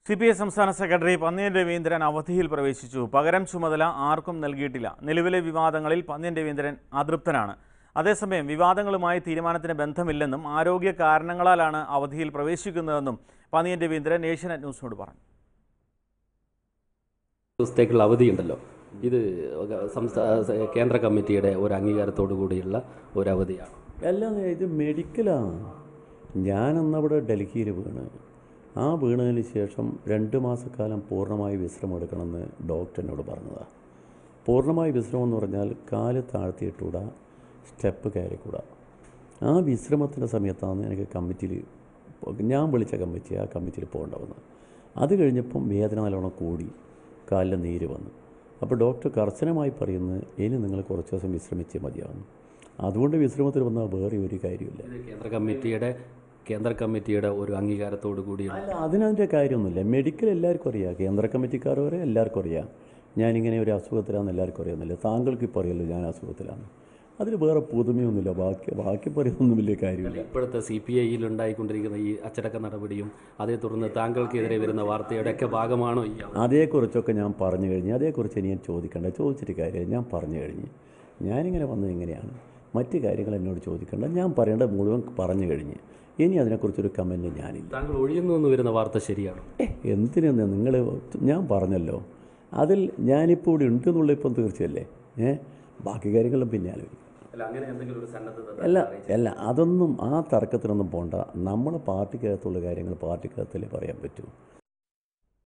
C P I സംസ്ഥാന secretary Panniyan Raveendran അവധിയിൽ പ്രവേശിച്ചു പകരം ചുമതല ആർക്കും നൽകിയിട്ടില്ല നിലവിലെ വിവാദങ്ങളിൽ പന്നിയൻ രവീന്ദ്രൻ അതൃപ്തനാണ് അതേസമയം വിവാദങ്ങളുമായി തീരുമാനത്തിന് ബന്ധമില്ലെന്നും ആരോഗ്യ കാരണങ്ങളാലാണ് അവധിയിൽ പ്രവേശിക്കുന്നതെന്നും പന്നിയൻ രവീന്ദ്രൻ ഏഷ്യനെറ്റ് ന്യൂസിനോട് പറഞ്ഞു ദിവസത്തേക്കുള്ള അവധിയുണ്ടല്ലോ ഇത് സംസ്ഥാന കേന്ദ്ര കമ്മിറ്റിയുടെ ഒരു അംഗീകാരത്തോടു കൂടിയുള്ള ഒരു അവധിയാണ് അല്ല ഇത് മെഡിക്കലാണ് ഞാനന്നവിടെ ഡൽഹിയിൽ വീണ് ആ വീണതിന് ശേഷം രണ്ട് മാസക്കാലം പൂർണ്ണമായി വിശ്രമം എടുക്കണമെന്ന് ഡോക്ടർ എന്നോട് പറഞ്ഞതാണ് പൂർണ്ണമായി വിശ്രമം എന്ന് പറഞ്ഞാൽ കാല് താഴ്ത്തിയിട്ടൂടാ സ്റ്റെപ്പ് കയറിക്കൂടാ ആ വിശ്രമത്തിൻ്റെ സമയത്താണ് എനിക്ക് കമ്മിറ്റിയിൽ ഞാൻ വിളിച്ച കമ്മിറ്റി ആ കമ്മിറ്റിയിൽ പോകേണ്ട അത് കഴിഞ്ഞപ്പം വേദന നല്ലോണം കൂടി കാലിൽ നീര് വന്നു അപ്പോൾ ഡോക്ടർ കർശനമായി പറയുന്നത് ഇനി നിങ്ങൾ കുറച്ച് ദിവസം വിശ്രമിച്ചേ മതിയാകുന്നു അതുകൊണ്ട് വിശ്രമത്തിൽ വന്നാൽ വേറെ ഒരു കാര്യമില്ല ഇത് കേന്ദ്ര കമ്മിറ്റിയുടെ കേന്ദ്ര കമ്മിറ്റിയുടെ ഒരു അംഗീകാരത്തോടു കൂടിയുള്ള അല്ല അതിനതിൻ്റെ കാര്യമൊന്നുമില്ല മെഡിക്കൽ എല്ലാവർക്കും അറിയാം കേന്ദ്ര കമ്മിറ്റിക്കാർ വരെ എല്ലാവർക്കും അറിയാം ഞാനിങ്ങനെ ഒരു അസുഖത്തിലാണെന്ന് എല്ലാവർക്കും അറിയാമെന്നില്ല താങ്കൾക്ക് ഇപ്പോൾ അറിയാലോ ഞാൻ അസുഖത്തിലാണ് അതിൽ വേറെ പുതുമയൊന്നുമില്ല ബാക്കി ബാക്കി പറയുന്നൊന്നും വലിയ കാര്യമില്ല ഇപ്പോഴത്തെ സി പി ഐയിൽ ഉണ്ടായിക്കൊണ്ടിരിക്കുന്ന ഈ അച്ചടക്ക നടപടിയും അതേ തുടർന്ന് താങ്കൾക്കെതിരെ വരുന്ന വാർത്തയുടെ ഒക്കെ ഭാഗമാണോ ഈ അവധി? അതേക്കുറിച്ചൊക്കെ ഞാൻ പറഞ്ഞു കഴിഞ്ഞ് അതേക്കുറിച്ച് ഇനി ഞാൻ ചോദിക്കണ്ട ചോദിച്ചിട്ട് കാര്യമില്ല ഞാൻ പറഞ്ഞു കഴിഞ്ഞ് ഞാനിങ്ങനെ വന്നത് ഇങ്ങനെയാണ് മറ്റ് കാര്യങ്ങൾ എന്നോട് ചോദിക്കേണ്ട ഞാൻ പറയേണ്ടത് മുഴുവൻ പറഞ്ഞു കഴിഞ്ഞ് ഇനി അതിനെക്കുറിച്ചൊരു കമൻറ്റ് ഞാനില്ല താങ്കൾ ഒഴിയുന്നു എന്ന് വരുന്ന വാർത്ത ശരിയാണോ എന്തിനാ നിങ്ങൾ ഞാൻ പറഞ്ഞല്ലോ അതിൽ ഞാനിപ്പോൾ ഇവിടെ ഉണ്ട് എന്നുള്ള ഇപ്പം തീർച്ചയല്ലേ ഏ ബാക്കി കാര്യങ്ങളും പിന്നെ ആലോചിക്കും അല്ല അങ്ങനെ എന്തെങ്കിലും ഒരു സന്നദ്ധത അല്ല അല്ല അതൊന്നും ആ തർക്കത്തിനൊന്നും പോണ്ട നമ്മളെ പാർട്ടിക്കകത്തുള്ള കാര്യങ്ങൾ പാർട്ടിക്കകത്തല്ലേ പറയാൻ പറ്റൂ